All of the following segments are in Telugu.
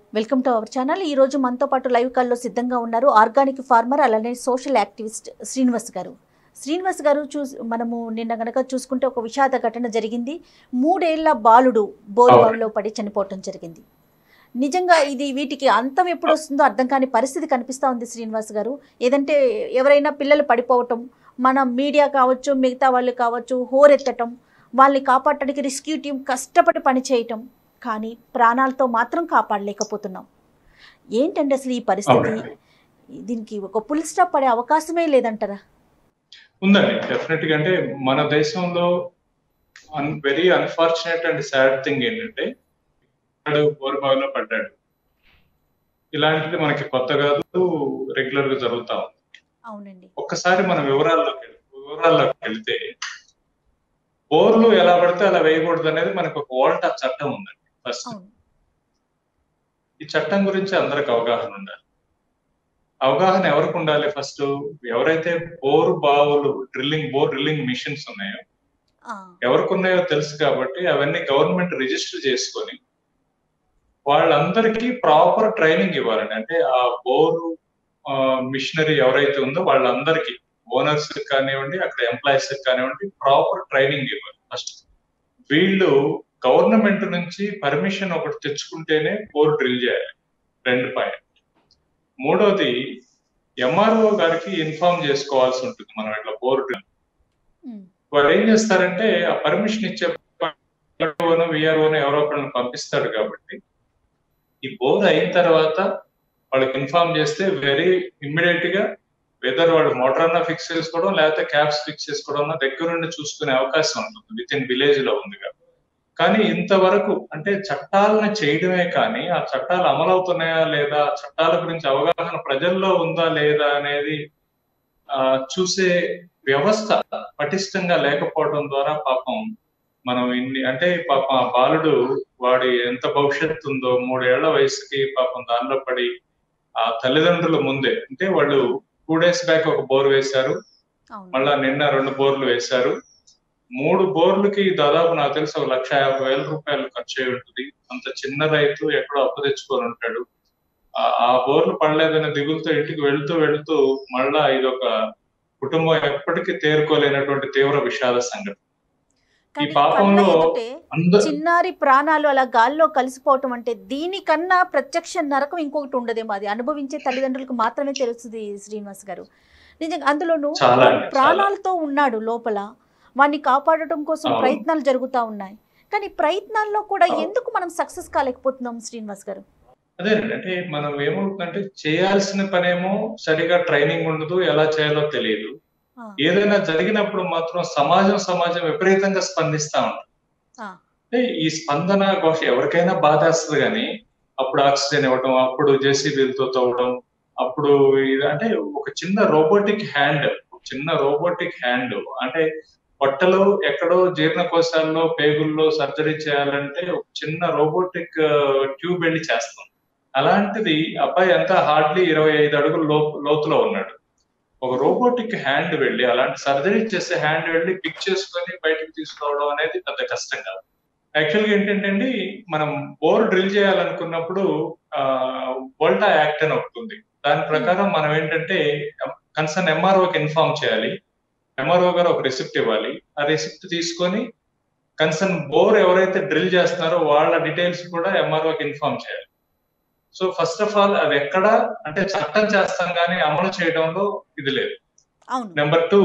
వెల్కమ్ టు అవర్ ఛానల్ ఈ రోజు మనతో పాటు లైవ్ కాల్లో సిద్ధంగా ఉన్నారు ఆర్గానిక్ ఫార్మర్ అలానే సోషల్ యాక్టివిస్ట్ శ్రీనివాస్ గారు శ్రీనివాస్ గారు చూ మనము నిన్న గనక చూసుకుంటే ఒక విషాద ఘటన జరిగింది మూడేళ్ల బాలుడు బోరుబావిలో పడి చనిపోవటం జరిగింది నిజంగా ఇది వీటికి అంతం ఎప్పుడు వస్తుందో అర్థం కాని పరిస్థితి కనిపిస్తూ ఉంది శ్రీనివాస్ గారు ఏదంటే ఎవరైనా పిల్లలు పడిపోవటం మన మీడియా కావచ్చు మిగతా వాళ్ళు కావచ్చు హోరెత్తటం వాళ్ళని కాపాడటానికి రెస్క్యూ టీం కష్టపడి పనిచేయటం కానీ ప్రాణాలతో మాత్రం కాపాడలేకపోతున్నాం ఏంటండి అసలు ఈ పరిస్థితి అవునండి. దీనికి ఒక పుల్ స్టాప్ పడే అవకాశమే లేదంటారా ఉందండి డెఫినెట్ గా అంటే మన దేశంలో very unfortunate and sad thing ఏంటంటే వాడు బోరుబావిలో పడ్డాడు ఇలాంటిది మనకి కొత్త కాదు రెగ్యులర్ గా జరుగుతా ఉంది అవునండి ఒక్కసారి మనం వివరాల్లోకి వెళ్- వివరాల్లోకి వెళ్తే బోర్లు ఎలా పడితే అలా వేయకూడదు అనేది మనకు ఒక ఓల్టా చట్టం ఉందండి ఫస్ట్ అవును ఈ చట్టం గురించి అందరికి అవగాహన ఉండాలి అవగాహన ఎవరికి ఉండాలి ఫస్ట్ ఎవరైతే బోరు బావులు డ్రిల్లింగ్ బోర్ డ్రిల్లింగ్ మిషన్స్ ఉన్నాయో ఆ, ఎవరికి ఉన్నాయో తెలుసు కాబట్టి అవన్నీ గవర్నమెంట్ రిజిస్టర్ చేసుకొని వాళ్ళందరికీ ప్రాపర్ ట్రైనింగ్ ఇవ్వాలండి అంటే ఆ బోరు మిషనరీ ఎవరైతే ఉందో వాళ్ళందరికీ ఓనర్స్ కానివ్వండి అక్కడ ఎంప్లాయీస్ కానివ్వండి ప్రాపర్ ట్రైనింగ్ ఇవ్వాలి ఫస్ట్ వీళ్ళు గవర్నమెంట్ నుంచి పర్మిషన్ ఒకటి తెచ్చుకుంటేనే బోర్ డ్రిల్ చేయాలి రెండు పాయింట్ మూడోది ఎంఆర్ఓ గారికి ఇన్ఫార్మ్ చేసుకోవాల్సి ఉంటుంది మనం ఇట్లా బోర్ డ్రిల్ ఉమ్, వాడు ఏం చేస్తారంటే ఆ పర్మిషన్ ఇచ్చే విఆర్ఓను ఎవరో ఒకరిని పంపిస్తాడు కాబట్టి ఈ బోర్ అయిన తర్వాత వాళ్ళకి ఇన్ఫార్మ్ చేస్తే వెరీ ఇమ్మీడియట్ గా వెదర్ వాళ్ళు మోటార్ అన్నా ఫిక్స్ చేసుకోవడం లేకపోతే క్యాప్స్ ఫిక్స్ చేసుకోవడం అన్నా దగ్గరుండి చూసుకునే అవకాశం ఉంటుంది విత్ ఇన్ విలేజ్ లో ఉంది కాబట్టి కానీ ఇంతవరకు అంటే చట్టాలను చేయడమే కానీ ఆ చట్టాలు అమలవుతున్నాయా లేదా ఆ చట్టాల గురించి అవగాహన ప్రజల్లో ఉందా లేదా అనేది ఆ చూసే వ్యవస్థ పటిష్టంగా లేకపోవడం ద్వారా పాపం మనం ఇన్ని అంటే పాపం ఆ బాలుడు వాడి ఎంత భవిష్యత్తు ఉందో మూడేళ్ల వయసుకి పాపం దానిలో పడి ఆ తల్లిదండ్రుల ముందే అంటే వాళ్ళు టూ డేస్ బ్యాక్ ఒక బోర్ వేశారు అవును మళ్ళా నిన్న రెండు బోర్లు వేశారు మూడు బోర్లకి దాదాపు నాకు తెలిసి ఒక లక్ష యాభై వేల రూపాయలు ఖర్చు అయి ఉంటుంది అంత చిన్న రైతు ఎక్కడో అప్పు తెచ్చుకొని ఉంటాడు ఆ- ఆ బోర్లు పడలేదనే దిగులతో ఇంటికి వెళ్తూ వెళ్తూ మళ్ళా ఇదొక కుటుంబం ఎప్పటికీ తేరుకోలేనటువంటి తీవ్ర విషాద సంఘటన ఈ కానీ పాపంలో కళ్ళ ఎదుటే అందరూ చిన్నారి ప్రాణాలు అలా గాల్లో కలిసిపోవటం అంటే దీనికన్నా ప్రత్యక్ష నరకం ఇంకొకటి ఉండదేమో అది అనుభవించే తల్లిదండ్రులకు మాత్రమే తెలుస్తుంది శ్రీనివాస్ గారు నిజంగా అందులోనూ చాలా వాడు అండి, చాలా. ప్రాణాలతో ఉన్నాడు లోపల వాడిని కాపాడటం కోసం అవును. ప్రయత్నాలు జరుగుతా ఉన్నాయి కానీ ప్రయత్నాల్లో కూడా అవును. ఎందుకు మనం సక్సెస్ కాలేకపోతున్నాం శ్రీనివాస్ గారు అదేనండి అంటే మనం ఏమవుతుందంటే చేయాల్సిన పనేమో సరిగా ట్రైనింగ్ ఉండదు ఎలా చేయాలో తెలియదు ఆ, ఏదైనా జరిగినప్పుడు మాత్రం సమాజం సమాజం విపరీతంగా స్పందిస్తా ఉంటుంది ఆ, అంటే ఈ స్పందన ఘోష ఎవరికైనా బాధేస్తుంది కానీ అప్పుడు ఆక్సిజన్ ఇవ్వడం అప్పుడు జేసీబీలతో తవ్వడం అప్పుడు ఇది అంటే ఒక చిన్న రోబోటిక్ హ్యాండ్ చిన్న రోబోటిక్ హ్యాండ్ అంటే పొట్టలో ఎక్కడో జీర్ణకోశాల్లో పేగుల్లో సర్జరీ చేయాలంటే ఒక చిన్న రోబోటిక్ ట్యూబ్ వెళ్ళి చేస్తాం అలాంటిది అబ్బాయి ఎంత హార్డ్లీ ఇరవై ఐదు అడుగుల లో లోతులో ఉన్నాడు ఒక రోబోటిక్ హ్యాండ్ వెళ్ళి అలాంటి సర్జరీ చేసే హ్యాండ్ వెళ్ళి పిక్ చేసుకొని బయటకు తీసుకురావడం అనేది పెద్ద కష్టం కాదు యాక్చువల్గా ఏంటంటే అండి మనం బోర్ డ్రిల్ చేయాలనుకున్నప్పుడు వోల్టా యాక్ట్ అని ఒకటి ఉంది దాని ప్రకారం మనం ఏంటంటే కన్సర్న్ ఎంఆర్ఓకి ఇన్ఫార్మ్ చేయాలి ఎంఆర్ఓ గారు ఒక రిసిప్ట్ ఇవ్వాలి ఆ రిసిప్ట్ తీసుకొని కన్సర్న్ బోర్ ఎవరైతే డ్రిల్ చేస్తున్నారో వాళ్ళ డీటెయిల్స్ కూడా ఎంఆర్ఓకి ఇన్ఫార్మ్ చేయాలి సో ఫస్ట్ ఆఫ్ ఆల్ అది ఎక్కడ అంటే చట్టం చేస్తాం కానీ అమలు చేయడంలో ఇది లేదు అవును నెంబర్ టూ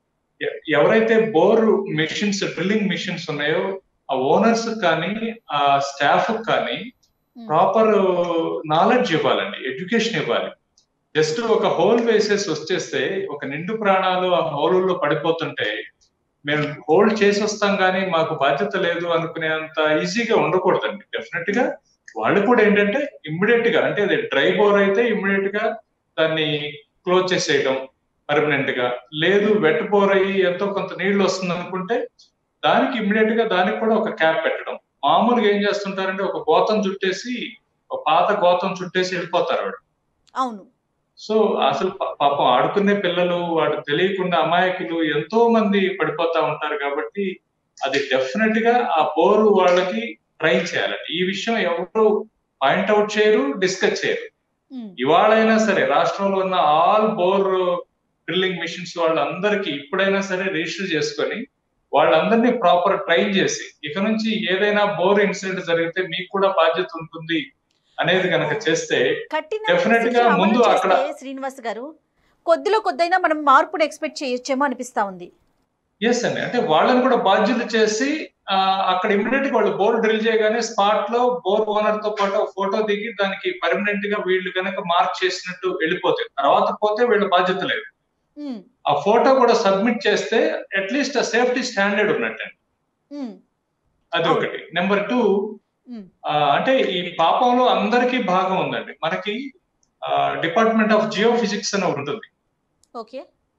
ఎవరైతే బోర్ మిషన్స్ డ్రిల్లింగ్ మిషన్స్ ఉన్నాయో ఆ ఓనర్స్ కానీ ఆ స్టాఫ్ కానీ ఉమ్, ప్రాపర్ నాలెడ్జ్ ఇవ్వాలండి ఎడ్యుకేషన్ ఇవ్వాలి జస్ట్ ఒక హోల్ వేసేసి వచ్చేస్తే ఒక నిండు ప్రాణాలు ఆ హోలుల్లో పడిపోతుంటే మేము హోల్డ్ చేసి వస్తాం కానీ మాకు బాధ్యత లేదు అనుకునేంత ఈజీగా ఉండకూడదండి డెఫినెట్ గా వాళ్ళు కూడా ఏంటంటే ఇమ్మీడియట్ గా అంటే అది డ్రై బోర్ అయితే ఇమ్మీడియట్ గా దాన్ని క్లోజ్ చేసేయడం పర్మనెంట్ గా లేదు వెట్ బోర్ అయ్యి ఎంతో కొంత నీళ్లు వస్తుంది అనుకుంటే దానికి ఇమ్మీడియట్ గా దానికి కూడా ఒక క్యాప్ పెట్టడం మామూలుగా ఏం చేస్తుంటారంటే ఒక గోతం చుట్టేసి ఒక పాత గోతం చుట్టేసి వెళ్ళిపోతారు వాడు అవును సో అసలు పా- పాపం ఆడుకునే పిల్లలు వాడు తెలియకుండా అమాయకులు ఎంతో మంది పడిపోతా ఉంటారు కాబట్టి అది డెఫినెట్ గా ఆ బోరు వాళ్ళకి ట్రై చేయాలండి ఈ విషయం ఎవరు పాయింట్అవుట్ చేయరు డిస్కస్ చేయరు ఉమ్, ఇవాళైనా సరే రాష్ట్రంలో ఉన్న ఆల్ బోర్ డ్రిల్లింగ్ మిషన్స్ వాళ్ళందరికీ ఇప్పుడైనా సరే రిజిస్టర్ చేసుకొని వాళ్ళందరినీ ప్రాపర్ ట్రైన్ చేసి ఇక నుంచి ఏదైనా బోర్ ఇన్సిడెంట్ జరిగితే మీకు కూడా బాధ్యత ఉంటుంది అనేది కనుక చేస్తే కఠిన Definite గా శిక్ష అమలు ముందు చేస్తే అక్కడ- శ్రీనివాస్ గారు కొద్దిలో కొద్దైనా మనం మార్పును ఎక్స్పెక్ట్ చేయొచ్చేమో అనిపిస్తా ఉంది ఎస్ అండి అంటే వాళ్ళని కూడా బాధ్యులు చేసి ఆ, అక్కడ ఇమీడియట్ గా వాళ్ళు బోర్ డ్రిల్ చేయగానే స్పాట్ లో బోర్ ఓనర్ తో పాటు ఫోటో దిగి దానికి పర్మనెంట్ గా వీళ్ళు కనుక మార్క్ చేసినట్టు వెళ్ళిపోతే తర్వాత పోతే వీళ్ళ బాధ్యత లేదు ఉమ్, ఆ ఫోటో కూడా సబ్మిట్ చేస్తే అట్లీస్ట్ ఆ సేఫ్టీ స్టాండర్డ్ ఉన్నట్టండి ఉమ్, అది అవును. ఒకటి నెంబర్ టూ ఉమ్, అంటే ఈ పాపంలో అందరికీ భాగం ఉందండి మనకి డిపార్ట్మెంట్ ఆఫ్ జియో ఫిజిక్స్ అని ఉంటుంది ఓకే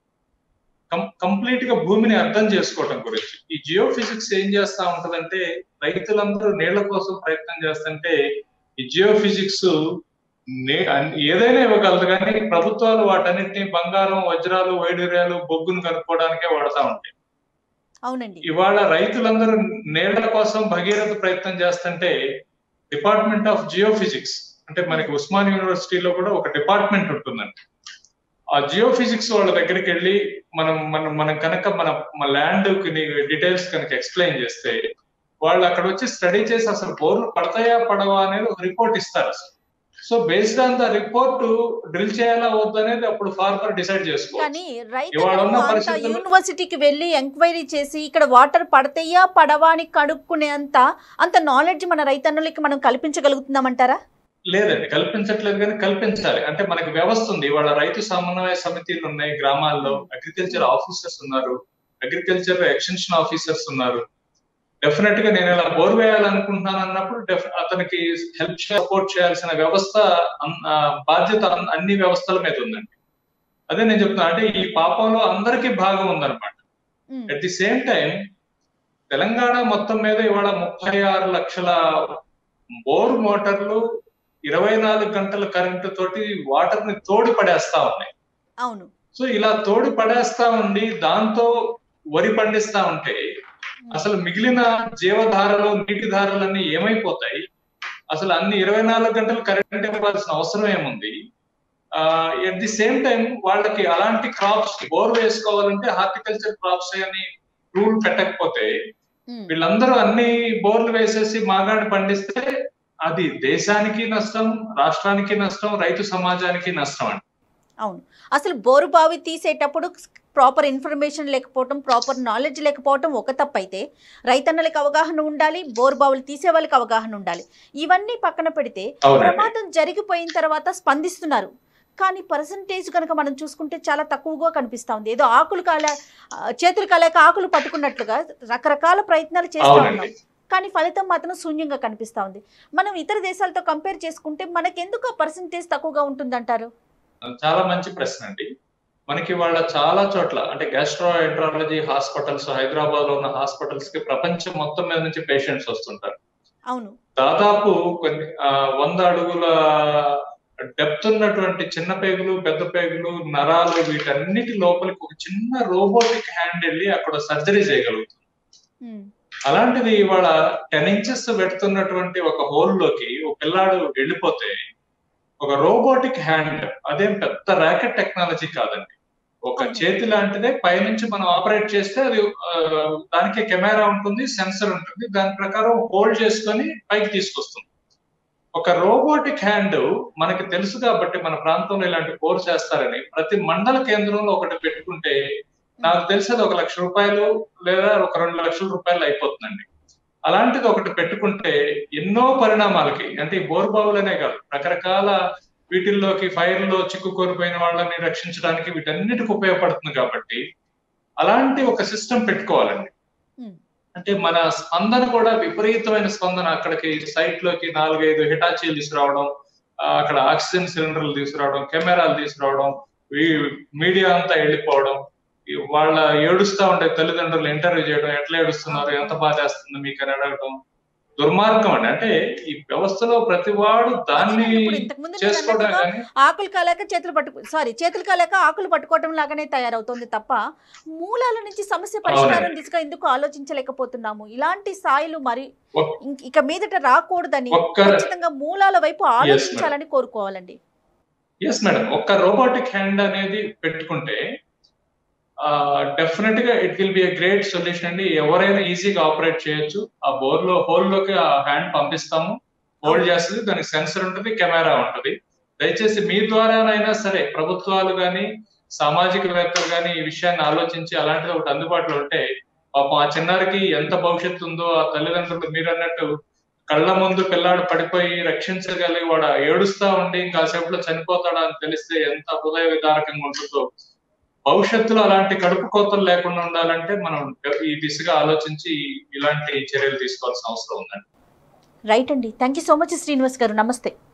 కంప్లీట్ గా భూమిని అర్థం చేసుకోవటం గురించి ఈ జియో ఫిజిక్స్ ఏం చేస్తా ఉంటదంటే రైతులందరూ నీళ్ల కోసం ప్రయత్నం చేస్తుంటే ఈ జియో ఫిజిక్స్ ఏదైనా ఇవ్వగలదు కానీ ప్రభుత్వాలు వాటన్నిటిని బంగారం వజ్రాలు వైడూర్యాలు బొగ్గును కనుక్కోవడానికే వాడతా ఉంటాయి అవునండి ఇవాళ రైతులందరూ నీళ్ల కోసం భగీరథ ప్రయత్నం చేస్తుంటే డిపార్ట్మెంట్ ఆఫ్ జియో ఫిజిక్స్ అంటే మనకి ఉస్మాన్ యూనివర్సిటీలో కూడా ఒక డిపార్ట్మెంట్ ఉంటుందండి ఆ జియో ఫిజిక్స్ వాళ్ళ దగ్గరికి వెళ్ళి మనం మనం మనం కనుక మన మన ల్యాండ్ డీటెయిల్స్ కనుక ఎక్స్ప్లెయిన్ చేస్తే వాళ్ళు అక్కడ వచ్చి స్టడీ చేసి అసలు బోర్లు పడతాయా పడవా అనేది ఒక రిపోర్ట్ ఇస్తారు అసలు so based on the report drill చేయాలా వద్దు అనేది అప్పుడు ఫార్మర్ డిసైడ్ చేసుకోవచ్చు కానీ ఇవాళ ఉన్న రైతులు అంత పరిస్థితుల్లో- యూనివర్సిటీకి వెళ్ళి ఎంక్వైరీ చేసి ఇక్కడ వాటర్ పడతాయా పడవా అని కనుక్కునే అంత అంత నాలెడ్జ్ మన రైతన్నులకి మనం కల్పించగలుగుతున్నామంటారా లేదండి కల్పించట్లేదు కానీ కల్పించాలి అంటే మనకి వ్యవస్థ ఉంది ఇవాళ రైతు సమన్వయ సమితిలు ఉన్నాయి గ్రామాల్లో అగ్రికల్చర్ ఆఫీసర్స్ ఉన్నారు అగ్రికల్చర్ ఎక్స్టెన్షన్ ఆఫీసర్స్ ఉన్నారు డెఫినెట్ గా నేను ఇలా బోర్ వేయాలనుకుంటున్నాను అన్నప్పుడు డెఫ్- అతనికి హెల్ప్ సపోర్ట్ చేయాల్సిన వ్యవస్థ అన్- ఆ, బాధ్యత అన్- అన్ని వ్యవస్థల మీద ఉందండి అదే నేను చెప్తున్నా అంటే ఈ పాపంలో అందరికీ భాగం ఉందన్నమాట um, at the same time Telangana మొత్తం మీద ఇవాళ ముప్పై ఆరు లక్షల బోర్ మోటార్లు ఇరవై నాలుగు గంటల కరెంటు తోటి వాటర్ ని తోడి పడేస్తా ఉన్నాయి అవును సో ఇలా తోడి పడేస్తా ఉండి దాంతో వరి పండిస్తా ఉంటే అసలు మిగిలిన జీవధారలు నీటి ధారలన్నీ ఏమైపోతాయి అసలు అన్ని ఇరవై నాలుగు గంటలు కరెంట్ ఇవ్వాల్సిన అవసరం ఏముంది ఎట్ ది సేమ్ టైం వాళ్ళకి అలాంటి క్రాప్స్ బోర్ వేసుకోవాలంటే హార్టికల్చర్ క్రాప్స్ అని రూల్ పెట్టకపోతే ఉమ్, వీళ్ళందరూ అన్ని బోర్లు వేసేసి మాగాడి పండిస్తే అది దేశానికి నష్టం రాష్ట్రానికి నష్టం రైతు సమాజానికి నష్టం అండి అవును అసలు బోరు బావి తీసేటప్పుడు ప్రాపర్ ఇన్ఫర్మేషన్ లేకపోవటం ప్రాపర్ నాలెడ్జ్ లేకపోవటం ఒక తప్పు అయితే రైతన్నలకు అవగాహన ఉండాలి బోరు బావులు తీసే వాళ్ళకి అవగాహన ఉండాలి ఇవన్నీ పక్కన పెడితే అవునండి ప్రమాదం జరిగిపోయిన తర్వాత స్పందిస్తున్నారు కానీ పర్సంటేజ్ కనుక మనం చూసుకుంటే చాలా తక్కువగా కనిపిస్తా ఉంది ఏదో ఆకులు కాలే ఆ, చేతులు కాలేక ఆకులు పట్టుకున్నట్లుగా రకరకాల ప్రయత్నాలు చేస్తా ఉన్నాం అవునండి కానీ ఫలితం మాత్రం శూన్యంగా కనిపిస్తా ఉంది మనం ఇతర దేశాలతో కంపేర్ చేసుకుంటే మనకెందుకు పర్సంటేజ్ తక్కువగా ఉంటుందంటారు చాలా మంచి ప్రశ్న అండి మనకి వాళ్ళ చాలా చోట్ల అంటే గ్యాస్ట్రో ఎంట్రాలజీ హాస్పిటల్స్ హైదరాబాద్ లో ఉన్న హాస్పిటల్స్ కి ప్రపంచం మొత్తం మీద నుంచి పేషెంట్స్ వస్తుంటారు అవును దాదాపు కొన్ని ఆ, వంద అడుగుల డెప్త్ ఉన్నటువంటి చిన్న పేగులు పెద్ద పేగులు నరాలు వీటన్నిటి లోపలికి ఒక చిన్న రోబోటిక్ హ్యాండ్ వెళ్ళి అక్కడ సర్జరీ చేయగలుగుతుంది ఉమ్, అలాంటిది ఇవాళ టెన్ ఇంచెస్ పెడుతున్నటువంటి ఒక హోల్ లోకి ఒక పిల్లాడు వెళ్ళిపోతే ఒక రోబోటిక్ హ్యాండ్ అదేం పెద్ద ర్యాకెట్ టెక్నాలజీ కాదండి ఒక అవును. చేతి లాంటిదే పైనుంచి మనం ఆపరేట్ చేస్తే అది ఆ, దానికి కెమెరా ఉంటుంది సెన్సర్ ఉంటుంది దాని ప్రకారం హోల్డ్ చేసుకొని పైకి తీసుకొస్తుంది ఒక రోబోటిక్ హ్యాండ్ మనకి తెలుసు కాబట్టి మన ప్రాంతంలో ఇలాంటి కోర్ చేస్తారని ప్రతి మండల కేంద్రంలో ఒకటి పెట్టుకుంటే నాకు తెలిసి అది ఒక లక్ష రూపాయలు లేదా ఒక రెండు లక్షల రూపాయలు అయిపోతుందండి అలాంటిది ఒకటి పెట్టుకుంటే ఎన్నో పరిణామాలకి అంటే ఈ బోర్బావులనే కాదు రకరకాల వీటిల్లోకి ఫైర్ లో చిక్కుకొనిపోయిన వాళ్ళని రక్షించడానికి వీటన్నిటికి ఉపయోగపడుతుంది కాబట్టి అలాంటి ఒక సిస్టమ్ పెట్టుకోవాలండి ఉమ్, అంటే మన స్పందన కూడా విపరీతమైన స్పందన అక్కడికి సైట్ లోకి నాలుగైదు హిటాచీలు తీసుకురావడం ఆ, అక్కడ ఆక్సిజన్ సిలిండర్లు తీసుకురావడం కెమెరాలు తీసుకురావడం ఈ మీడియా అంతా వెళ్ళిపోవడం ఈ వాళ్ళ ఏడుస్తా ఉండే తల్లిదండ్రులు ఇంటర్వ్యూ చేయడం ఎట్లా ఏడుస్తున్నారు ఎంత బాధ వేస్తుంది మీకు అని అడగడం దుర్మార్గం అండి అంటే ఈ వ్యవస్థలో ప్రతి వాడు దాన్ని ఇప్పుడు ఇంతకుముందు నేను చేసుకోవడం అన్నట్టుగా కానీ ఆకులు కాలేక చేతులు పట్టుకు సారీ చేతులు కాలేక ఆకులు పట్టుకోవటం లాగానే తయారవుతోంది తప్ప మూలాల నుంచి సమస్య పరిష్కారం అవునండి. దిశగా ఎందుకు ఆలోచించలేకపోతున్నాము ఇలాంటి స్థాయిలు మరి ఒక్- ఇంక- ఇక మీదట రాకూడదని ఒక్క ఖచ్చితంగా మూలాల వైపు ఆలోచించాలని కోరుకోవాలండి ఎస్ మేడం ఒక్క రోబోటిక్ హ్యాండ్ అనేది పెట్టుకుంటే డెఫినెట్ గా it will be a great solution అండి ఎవరైనా ఈజీగా ఆపరేట్ చేయొచ్చు ఆ బోర్ లో హోల్ లోకి ఆ హ్యాండ్ పంపిస్తాము హోల్డ్ చేస్తుంది దానికి సెన్సర్ ఉంటుంది కెమెరా ఉంటుంది దయచేసి మీ ద్వారానైనా సరే ప్రభుత్వాలు కానీ సామాజికవేత్తలు కానీ ఈ విషయాన్ని ఆలోచించి అలాంటిది ఒకటి అందుబాటులో ఉంటే పాపం ఆ చిన్నారికి ఎంత భవిష్యత్తు ఉందో ఆ తల్లిదండ్రులు మీరు అన్నట్టు కళ్ళ ముందు పిల్లాడు పడిపోయి రక్షించగలిగి వాడు ఏడుస్తా ఉండి కాసేపులో చనిపోతాడా అని తెలిస్తే ఎంత హృదయ విదారకంగా ఉంటుందో భవిష్యత్తులో అలాంటి కడుపు కోతలు లేకుండా ఉండాలంటే మనం ఈ దిశగా ఆలోచించి ఇలాంటి చర్యలు తీసుకోవాల్సిన అవసరం ఉందండి రైట్ అండి thank you so much Srinivas garu నమస్తే